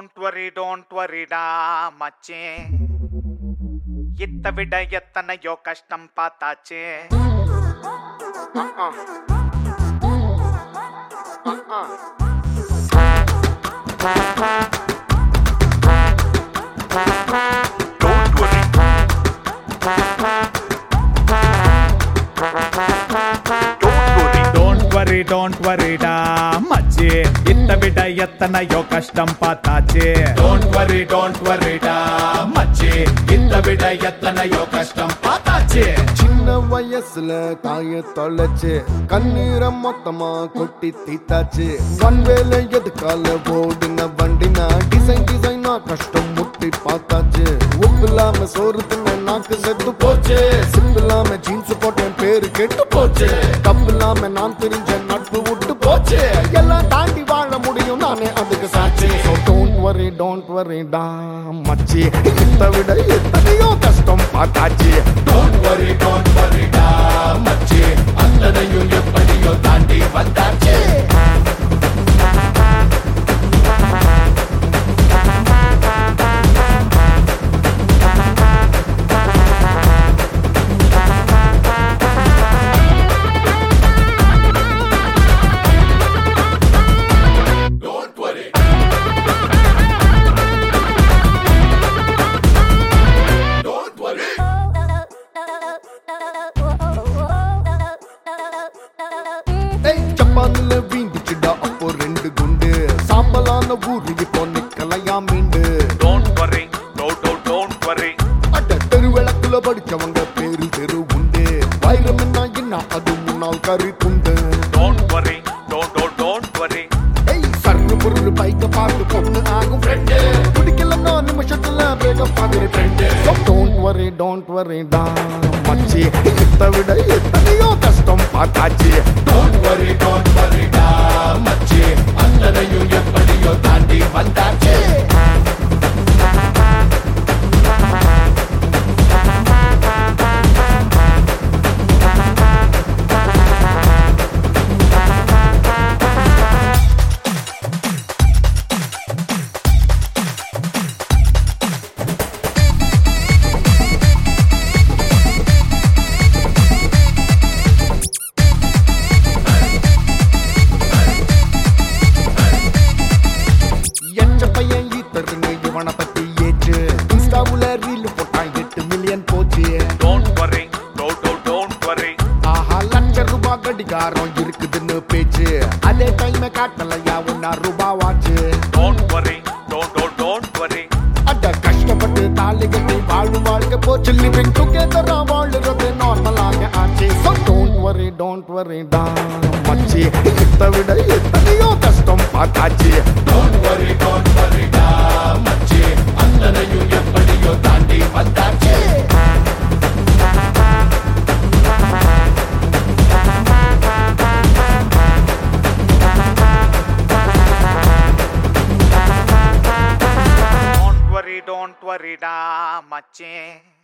Don't worry don't வரிடா மச்சே இத்த விட எத்தனையோ கஷ்டம் பார்த்தாச்சு Don't worry. Don't worry. Don't worry don't வரிடா மச்சி இத்த விட எத்தனையோ கஷ்டம் பார்த்தாச்சு டோன்ட் வரி டோன்ட் வரிடா மச்சி இத்த விட எத்தனையோ கஷ்டம் பார்த்தாச்சு சின்ன வயசுல தாய தொலைச்சு கண்ணீரை மொத்தமா கொட்டி தீத்தாச்சு ஒன்வேல எதுக்கால ஓடுன வண்டினா டிசைன் டிசைனா கஷ்டம் முட்டி பார்த்தாச்சு உப்பு இல்லாம சோறு தின்ன நாக்கு செத்து போச்சு சிம்பு இல்லாம ஜீன்ஸ் போட்டேன் பேரு கெட்டு போச்சு கப்பு இல்லாம நான் தெரிஞ்ச நட்பு விட்டு போச்சு எல்லாம் தாண்டி வாழ முடியும் நானே அதுக்கு சாட்சி So don't worry don't worry டா மச்சி இதை விட எத்தனையோ கஷ்டம் பார்த்தாச்சு டோன்ட் வரி டோன்ட் வரிடா மச்சி அத்தனையும் எப்படியோ தாண்டி வந்தாச்சு ஏய் ஜப்பான்ல வீந்துச்சுடா அப்போ ரெண்டு குண்டு சாம்பலான ஊரு இப்போ நிக்கலையா மீண்டு Don't worry. No, no, don't worry. அட தெருவிளக்குல படிச்சவங்க பேரு தெரு உண்டு வைரம் என்ன என்ன அது முன்னால் கறி துண்டு Don't worry. Don't, don't, don't worry. ஏய் சர்ரு பொருள் பைக்க பார்த்து பொண்ணு ஆகும் ஃப்ரெண்டு பிடிக்கலன்னா நிமிஷத்துல பிரேக்கப் ஆகுற friend don't worry don't worry டா மச்சி இதை விட எத்தனையோ கஷ்டம் பார்த்தாச்சு டோன்ட் வரி டோன்ட் வரிடா மச்சி அத்தனையும் எப்படியோ தாண்டி வந்தாச்சு எச்ச பையன் ஈத்தருங்க இவனை பத்தி ஏச்சு இன்ஸ்டாவுல ரீல் போட்டான் எட்டு மில்லியன் போச்சு Don't worry. No, no, don't worry. ஆஹா லட்ச ரூபாய் கடிகாரம் இருக்குதுன்னு பேச்சு அதே டைம் காட்டலையா ஒன்னா ரூபாய் வாச்சு Don't worry. Don't, don't, don't worry. அட கஷ்டப்பட்டு தாலி கட்டி வாழும் வாழ்க்கை போச்சு லிவிங் டுகெதரா வாழுறது நார்மலாக ஆச்சு So don't worry don't worry டா மச்சி இதை விட எத்தனையோ கஷ்டம் பார்த்தாச்சு டோன்ட் வரி டோன்ட் வரிடா மச்சி அத்தனையும் எப்படியோ தாண்டி வந்தாச்சு Don't worry. Don't worry. Da, mache.